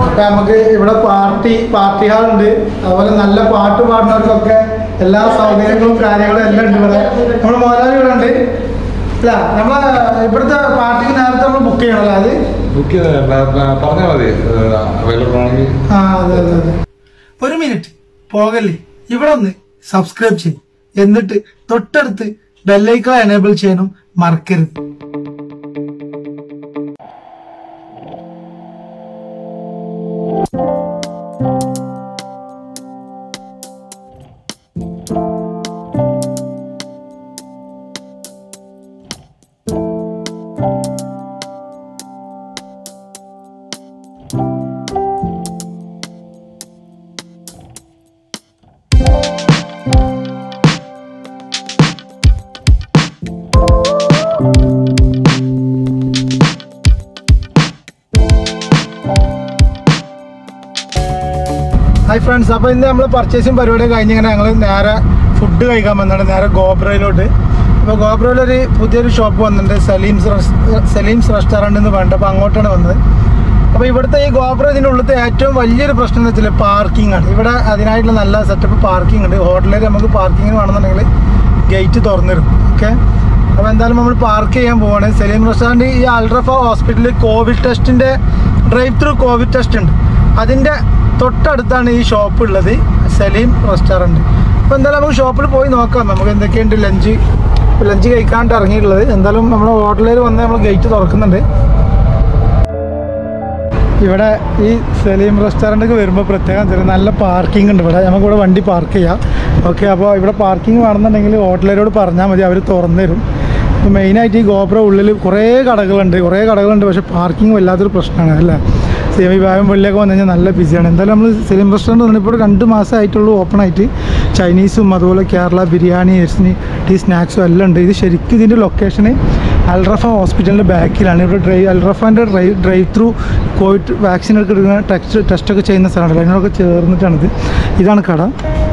അപ്പൊ നമുക്ക് ഇവിടെ പാർട്ടി പാർട്ടി ഹാൾ ഉണ്ട് അതുപോലെ നല്ല പാട്ട് പാടുന്നവർക്കൊക്കെ എല്ലാ സൗകര്യങ്ങളും കാര്യങ്ങളും എല്ലാം ഉണ്ട് ഇവിടെ നമ്മുടെ മോലാലി ഇവിടെ ഉണ്ട് അല്ല നമ്മളെ ഇവിടുത്തെ പാർട്ടിക്ക് നേരത്തെ നമ്മൾ ബുക്ക് ചെയ്യണല്ലോ അത് ബുക്ക് പറഞ്ഞാൽ മതി അവൈലബിൾ ആണെങ്കിൽ ആ അതെ അതെ അതെ ഒരു മിനിറ്റ് പോകല്ലേ ഇവിടെ ഒന്ന് സബ്സ്ക്രൈബ് ചെയ്യും എന്നിട്ട് തൊട്ടടുത്ത് ബെല്ലൈക്കൺ എനേബിൾ ചെയ്യാനും മറക്കരുത് ഹായ് ഫ്രണ്ട്സ് അപ്പോൾ ഇന്ന് നമ്മൾ പർച്ചേസിങ് പരിപാടി കഴിഞ്ഞിങ്ങനെ ഞങ്ങൾ നേരെ ഫുഡ് കഴിക്കാൻ വന്നിട്ട് നേരെ ഗോബ്രയിലോട്ട് അപ്പോൾ ഗോബ്രയിൽ ഒരു പുതിയൊരു ഷോപ്പ് വന്നിട്ടുണ്ട് സലീംസ് റെസ്- സലീംസ് റെസ്റ്റോറൻറ്റ് എന്ന് വേണ്ട അപ്പോൾ അങ്ങോട്ടാണ് വന്നത് അപ്പോൾ ഇവിടുത്തെ ഈ ഗോബ്ര ഇതിൻ്റെ ഉള്ളിലത്തെ ഏറ്റവും വലിയൊരു പ്രശ്നം എന്ന് വെച്ചാൽ പാർക്കിംഗ് ആണ് ഇവിടെ അതിനായിട്ടുള്ള നല്ല സെറ്റപ്പ് പാർക്കിംഗ് ഉണ്ട് ഹോട്ടലിൽ നമുക്ക് പാർക്കിംഗ് വേണമെന്നുണ്ടെങ്കിൽ ഗേറ്റ് തുറന്നിരും ഓക്കെ അപ്പോൾ എന്തായാലും നമ്മൾ പാർക്ക് ചെയ്യാൻ പോവാണ് സലീം റെസ്റ്റോറൻറ്റ് ഈ അൾട്രഫ ഹോസ്പിറ്റലിൽ കോവിഡ് ടെസ്റ്റിൻ്റെ ഡ്രൈവ് ത്രൂ കോവിഡ് ടെസ്റ്റ് ഉണ്ട് അതിൻ്റെ തൊട്ടടുത്താണ് ഈ ഷോപ്പ് ഉള്ളത് സലീം റെസ്റ്റോറൻറ്റ് അപ്പോൾ എന്തായാലും നമുക്ക് ഷോപ്പിൽ പോയി നോക്കാം നമുക്ക് എന്തൊക്കെയുണ്ട് ലഞ്ച് ലഞ്ച് കഴിക്കാണ്ട് ഇറങ്ങിയിട്ടുള്ളത് എന്തായാലും നമ്മുടെ ഹോട്ടലിൽ വന്ന് നമ്മൾ ഗേറ്റ് തുറക്കുന്നുണ്ട് ഇവിടെ ഈ സലീം റെസ്റ്റോറൻറ്റിലേക്ക് വരുമ്പോൾ പ്രത്യേകം ചെറിയ നല്ല പാർക്കിംഗ് ഉണ്ട് ഇവിടെ നമുക്കിവിടെ വണ്ടി പാർക്ക് ചെയ്യാം ഓക്കെ അപ്പോൾ ഇവിടെ പാർക്കിംഗ് വേണമെന്നുണ്ടെങ്കിൽ ഹോട്ടലരോട് പറഞ്ഞാൽ മതി അവർ തുറന്നു തരും ഇപ്പോൾ മെയിനായിട്ട് ഈ ഗോപുര ഉള്ളിൽ കുറേ കടകളുണ്ട് കുറേ കടകളുണ്ട് പക്ഷേ പാർക്കിംഗ് വല്ലാത്തൊരു പ്രശ്നമാണ് അല്ലേ സേമി വ്യായം വെള്ളിയൊക്കെ വന്നു കഴിഞ്ഞാൽ നല്ല ബിസിയാണ് എന്തായാലും നമ്മൾ സലീം റെസ്റ്റോറൻറ്റ് വന്നിട്ട് ഇപ്പോൾ രണ്ട് മാസമായിട്ടുള്ളൂ ഓപ്പൺ ആയിട്ട് ചൈനീസും അതുപോലെ കേരള ബിരിയാണി എസ്നി ടീ സ്നാക്സും എല്ലാം ഉണ്ട് ഇത് ശരിക്കും ഇതിൻ്റെ ലൊക്കേഷന് അൽറഫ ഹോസ്പിറ്റലിൻ്റെ ബാക്കിലാണ് ഇവിടെ ഡ്രൈവ് അൽറഫാൻ്റെ drive drive through covid vaccine ഒക്കെ എടുക്കുന്ന ടെസ്റ്റ് ടെസ്റ്റൊക്കെ ചെയ്യുന്ന സ്ഥലമാണ് അതിനോടൊക്കെ ചേർന്നിട്ടാണിത് ഇതാണ് കട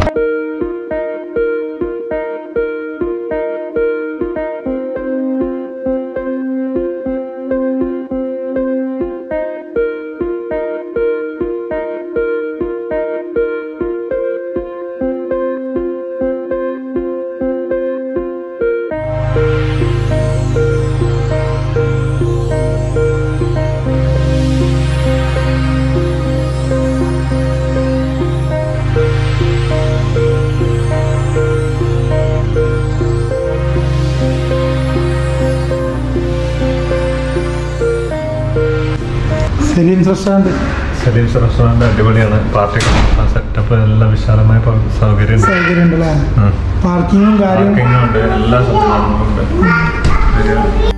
സലീംസ് റെസ്റ്റോറൻറ്റ് സലീംസ് റെസ്റ്റോറൻറ്റ് അടിപൊളിയാണ് പാർട്ടി സെറ്റപ്പ് എല്ലാം വിശാലമായ പ- സൗകര്യം സൗകര്യം ഉണ്ടല്ലേ പാർക്കിങ്ങും കാര്യവും പാർക്കിംഗ് ഉണ്ട് എല്ലാ സംവിധാനങ്ങളും ഉണ്ട് ഒരു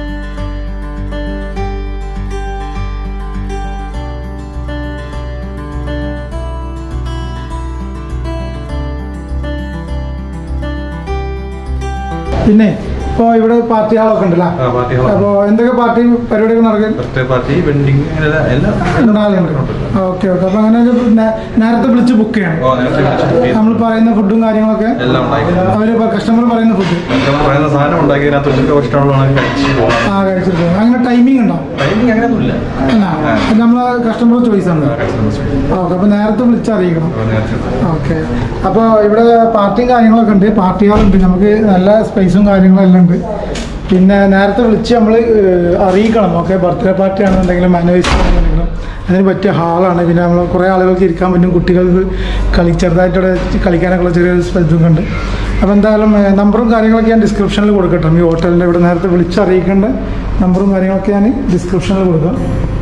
പിന്നെ ഇപ്പോൾ ഇവിടെ പാർട്ടി ഹാളൊക്കെ ഉണ്ടല്ലോ ആ, party hall. അപ്പോൾ എന്തൊക്കെ പാർട്ടി പരിപാടികൾ നടക്കും ബർത്ത്ഡേ പാർട്ടി വെഡിങ് എല്ലാം ഉണ്ടാകുന്നുണ്ട് ഓക്കെ ഓക്കെ അപ്പോൾ അങ്ങനെ ഒരു നേ- നേരത്തെ വിളിച്ച് ബുക്ക് ചെയ്യണം ഓ, നേരത്തെ വിളിച്ച് book ചെയ്ത് നമ്മൾ പറയുന്ന ഫുഡും കാര്യങ്ങളൊക്കെ എല്ലാം ഉണ്ടാക്കി അവർ കസ്റ്റമർ പറയുന്ന ഫുഡ് നമ്മൾ പറയുന്ന സാധനം ഉണ്ടാക്കി അതിനകത്ത് ഉച്ചക്ക് ഇഷ്ടമുള്ളതാണ് കഴിച്ച് പോകാം ആ കഴിച്ചിട്ട് അങ്ങനെ ടൈമിംഗ് ഉണ്ടോ ടൈമിങ് അങ്ങനെയൊന്നുമില്ല അല്ല നമ്മൾ കസ്റ്റമർ ചോയ്സ് ആണ് ഓക്കെ അപ്പോൾ നേരത്തെ വിളിച്ചറിയിക്കണം ഓക്കെ അപ്പോൾ ഇവിടെ പാർട്ടിയും കാര്യങ്ങളൊക്കെ ഉണ്ട് പാർട്ടി ഹാളുണ്ട് നമുക്ക് നല്ല സ്പേസും കാര്യങ്ങളും എല്ലാം ഉണ്ട് പിന്നെ നേരത്തെ വിളിച്ച് നമ്മൾ അറിയിക്കണം ഓക്കെ ബർത്ത്ഡേ പാർട്ടി ആണെന്നുണ്ടെങ്കിലും ആനിവേഴ്സറി ആണെന്നുണ്ടെങ്കിലും അതിന് പറ്റിയ ഹാളാണ് പിന്നെ നമ്മൾ കുറേ ആളുകൾക്ക് ഇരിക്കാൻ പറ്റും കുട്ടികൾക്ക് കളി ചെറുതായിട്ടവിടെ കളിക്കാനൊക്കെ ചെറിയൊരു ഇതൊക്കെ ഉണ്ട് അപ്പോൾ എന്തായാലും ഏഹ്, നമ്പറും കാര്യങ്ങളൊക്കെ ഞാൻ ഡിസ്ക്രിപ്ഷനിൽ കൊടുക്കട്ടെ ഈ ഹോട്ടലിൻ്റെ ഇവിടെ നേരത്തെ വിളിച്ചറിയിക്കേണ്ട നമ്പറും കാര്യങ്ങളൊക്കെ ഞാൻ ഡിസ്ക്രിപ്ഷനിൽ കൊടുക്കാം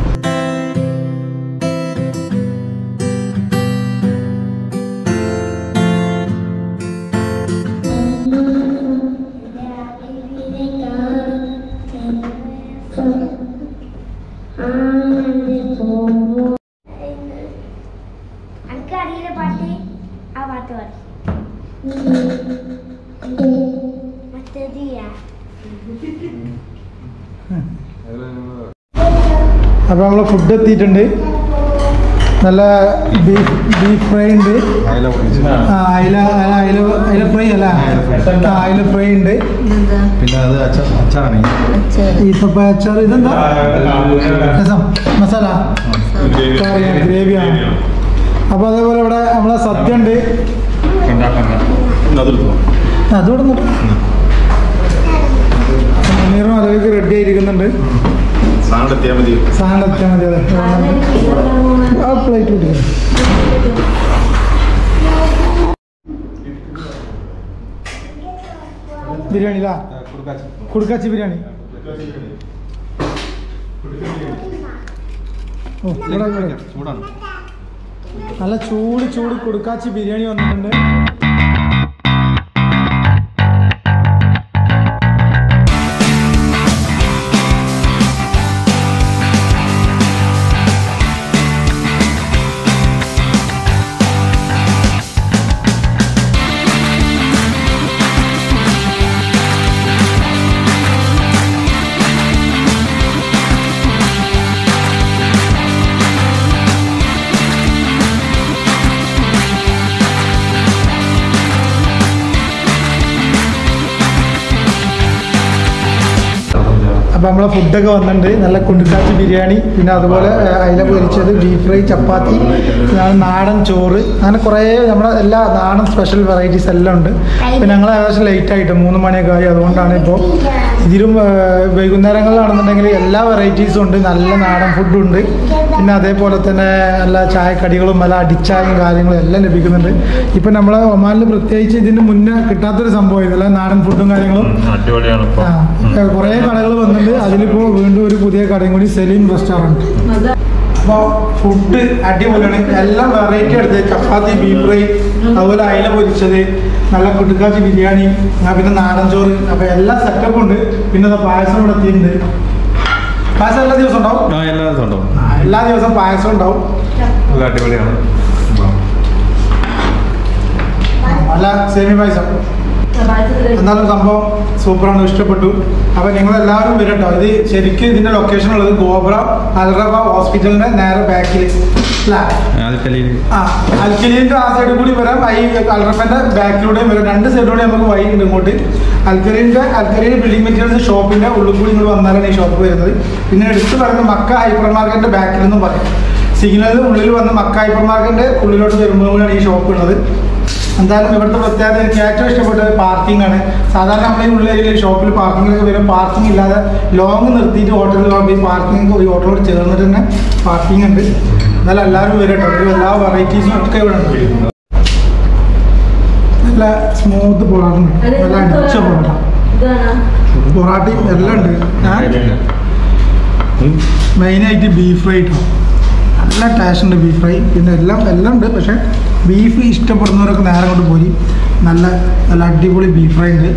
എനിക്കറിയില്ല പാട്ട് ആ പാട്ട് പാടി മറ്റേത് അപ്പോൾ നമ്മൾ ഫുഡ് എത്തിയിട്ടുണ്ട് നല്ല ബീഫ് ബീഫ് ഫ്രൈ ഉണ്ട് ആ, അയില അയില അയില അയില ഫ്രൈ അല്ല ആ, അയില ഫ്രൈ ഉണ്ട് പിന്നെ അത് അച്ചാർ അച്ചാറാണ് ഈത്തപ്പഴ അച്ചാർ ഇതെന്താ രസം മസാല കറി ഗ്രേവിയാണ് അപ്പൊ അതേപോലെ ഇവിടെ നമ്മളെ സദ്യ ഉണ്ട് അതുകൂടെ മുനീറും അതൊക്കെ റെഡി ആയിരിക്കുന്നുണ്ട് സാധനം എത്തിയാൽ മതി സാധനം എത്തിയാൽ മതി അതെ ആ പ്ലേറ്റ് കിട്ടും ബിരിയാണി ലാ കുടുക്കാച്ചി ബിരിയാണി ഓ ഇവിടെ ഇവിടെ ചൂടാണ് നല്ല ചൂട് ചൂട് കുടുക്കാച്ചി ബിരിയാണി വന്നിട്ടുണ്ട് അപ്പൊ നമ്മളെ ഫുഡൊക്കെ വന്നിട്ടുണ്ട് നല്ല കുണ്ടുക്കാച്ചി ബിരിയാണി പിന്നെ അതുപോലെ ഏ, അയില പൊരിച്ചത് ബീഫ് ഫ്രൈ ചപ്പാത്തി പിന്നെ നാടൻ ചോറ് അങ്ങനെ കുറേ നമ്മുടെ എല്ലാ നാടൻ സ്പെഷ്യൽ വെറൈറ്റീസ് എല്ലാം ഉണ്ട് പിന്നെ ഞങ്ങൾ ഏകദേശം ലേറ്റ് ആയിട്ട് മൂന്ന് മണിയൊക്കെ ആയി അതുകൊണ്ടാണ് ഇപ്പോൾ ഇതിലും ഏ, വൈകുന്നേരങ്ങളിലാണെന്നുണ്ടെങ്കിൽ എല്ലാ വെറൈറ്റീസും ഉണ്ട് നല്ല നാടൻ ഫുഡും ഉണ്ട് പിന്നെ അതേപോലെ തന്നെ നല്ല ചായക്കടികളും നല്ല അടിച്ചായും കാര്യങ്ങളും എല്ലാം ലഭിക്കുന്നുണ്ട് ഇപ്പം നമ്മളെ ഒമാനിൽ പ്രത്യേകിച്ച് ഇതിന് മുന്നേ കിട്ടാത്തൊരു സംഭവം ഇതല്ല നാടൻ ഫുഡും കാര്യങ്ങളും അടിപൊളിയാണ് ഇപ്പൊ ആ, കുറേ കടകൾ വന്നിട്ടുണ്ട് അതിലിപ്പോ വീണ്ടും ഒരു പുതിയ കടയും കൂടി സെലീം റെസ്റ്റോറൻറ്റ് അപ്പോൾ ഫുഡ് അടിപൊളിയാണ് എല്ലാം വെറൈറ്റി എടുത്ത് ചപ്പാത്തി ബീഫ് ഫ്രൈ അതുപോലെ അയില പൊരിച്ചത് നല്ല കുട്ടുക്കാച്ചി ബിരിയാണി ആ, പിന്നെ നാടൻ ചോറ് അപ്പോൾ എല്ലാ സെറ്റപ്പും ഉണ്ട് പിന്നെ ദാ പായസം ഇവിടെ എത്തിയിട്ടുണ്ട് പായസം എല്ലാ ദിവസവും ഉണ്ടാവും ആ എല്ലാ ദിവസവും ഉണ്ടാവും ആ, എല്ലാ ദിവസവും പായസം ഉണ്ടാവും നല്ല അടിപൊളിയാണ് നല്ല സേമി പായസം എന്നാലും സംഭവം സൂപ്പറാണ് ഇഷ്ടപ്പെട്ടു അപ്പൊ നിങ്ങൾ എല്ലാവരും വരട്ടോ ഇത് ശരിക്കും ഇതിന്റെ ലൊക്കേഷൻ ഉള്ളത് ഗോബ്ര അൽറബ ഹോസ്പിറ്റലിന്റെ നേരെ ബാക്കിൽ അല്ലേ ആദ്യത്തെ ആ അൽക്കലീന്റെ ആ സൈഡിൽ കൂടി വരാം ഈ അൽറബന്റെ ബാക്കിലൂടെയും വരാം രണ്ട് സൈഡിലൂടെ നമുക്ക് വഴി ഉണ്ട് ഇങ്ങോട്ട് അൽക്കലീന്റെ അൽക്കലീൻ ബിൽഡിംഗ് മെറ്റീരിയൽസ് ഷോപ്പിന്റെ ഉള്ളിൽ കൂടി ഇങ്ങോട്ട് വന്നാലാണ് ഈ ഷോപ്പ് വരുന്നത് പിന്നെ എടുത്ത് പറയുന്ന മക്ക ഹൈപ്പർ മാർക്കറ്റിന്റെ ബാക്കിൽ നിന്നും പറയും സിഗ്നലിന് ഉള്ളിൽ വന്ന് മക്ക ഹൈപ്പർ മാർക്കറ്റിന്റെ ഉള്ളിലോട്ട് വരുമ്പോഴാണ് ഈ ഷോപ്പ് ഉള്ളത് എന്തായാലും ഇവിടുത്തെ പ്രത്യേകത എനിക്ക് ഏറ്റവും ഇഷ്ടപ്പെട്ടത് പാർക്കിംഗ് ആണ് സാധാരണ നമ്മൾ ഈ ഉള്ള ഷോപ്പിൽ പാർക്കിങ്ങിലൊക്കെ വരും പാർക്കിംഗ് ഇല്ലാതെ ലോങ് നിർത്തിയിട്ട് ഹോട്ടലിൽ പോകുമ്പോൾ ഈ പാർക്കിംഗ് ഈ ഹോട്ടലോട് ചേർന്നിട്ട് തന്നെ പാർക്കിംഗ് ഉണ്ട് എന്നാലും എല്ലാവരും വരും കേട്ടോ ഒരു എല്ലാ വെറൈറ്റീസും ഒക്കെ ഇവിടെ ഉണ്ട് നല്ല സ്മൂത്ത് പൊറാട്ട ഉണ്ട് നല്ല അടിച്ച പൊറോട്ട പൊറാട്ടയും എല്ലാം ഉണ്ട് മെയിനായിട്ട് ബീഫ് ഫ്രൈ കേട്ടോ നല്ല ടേസ്റ്റ് ഉണ്ട് ബീഫ് ഫ്രൈ പിന്നെ എല്ലാം എല്ലാം ഉണ്ട് പക്ഷേ ബീഫ് ഇഷ്ടപ്പെടുന്നവരൊക്കെ നേരെ കൊണ്ട് പോയി നല്ല നല്ല അടിപൊളി ബീഫ് ഫ്രൈ ഉണ്ട്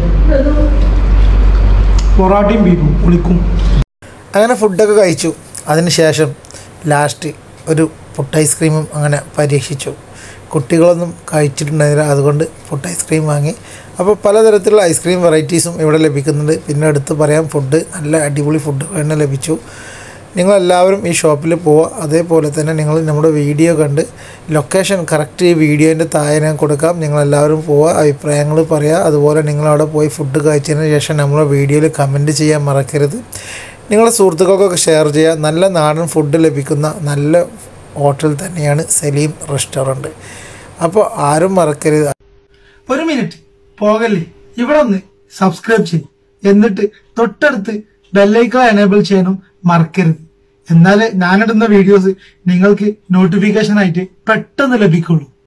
പൊറാട്ടയും ബീഫും പൊളിക്കും അങ്ങനെ ഫുഡൊക്കെ കഴിച്ചു അതിനുശേഷം ലാസ്റ്റ് ഒരു പുട്ട് ഐസ്ക്രീമും അങ്ങനെ പരീക്ഷിച്ചു കുട്ടികളൊന്നും കഴിച്ചിട്ടുണ്ടായിരുന്നില്ല അതുകൊണ്ട് പുട്ട് ഐസ്ക്രീം വാങ്ങി അപ്പോൾ പലതരത്തിലുള്ള ഐസ്ക്രീം വെറൈറ്റീസും ഇവിടെ ലഭിക്കുന്നുണ്ട് പിന്നെ എടുത്ത് പറയാം ഫുഡ് നല്ല അടിപൊളി ഫുഡ് തന്നെ ലഭിച്ചു നിങ്ങളെല്ലാവരും ഈ ഷോപ്പിൽ പോവുക അതേപോലെ തന്നെ നിങ്ങൾ നമ്മുടെ വീഡിയോ കണ്ട് ലൊക്കേഷൻ കറക്റ്റ് ഈ വീഡിയോൻ്റെ താഴെ ഞാൻ കൊടുക്കാം നിങ്ങളെല്ലാവരും പോവുക അഭിപ്രായങ്ങൾ പറയുക അതുപോലെ നിങ്ങളവിടെ പോയി ഫുഡ് കഴിച്ചതിന് ശേഷം നമ്മുടെ വീഡിയോയിൽ കമൻറ്റ് ചെയ്യാൻ മറക്കരുത് നിങ്ങളുടെ സുഹൃത്തുക്കൾക്കൊക്കെ ഷെയർ ചെയ്യുക നല്ല നാടൻ ഫുഡ് ലഭിക്കുന്ന നല്ല ഹോട്ടൽ തന്നെയാണ് സലീം റെസ്റ്റോറൻറ്റ് അപ്പോൾ ആരും മറക്കരുത് ഒരു മിനിറ്റ് പോകല്ലേ ഇവിടെ ഒന്ന് സബ്സ്ക്രൈബ് ചെയ്യും എന്നിട്ട് തൊട്ടടുത്ത് ബെല്ലൈക്കൺ എനേബിൾ ചെയ്യാനും മറക്കരുത് എന്നാലേ ഞാനിടുന്ന വീഡിയോസ് നിങ്ങൾക്ക് നോട്ടിഫിക്കേഷൻ ആയിട്ട് പെട്ടെന്ന് ലഭിക്കുള്ളൂ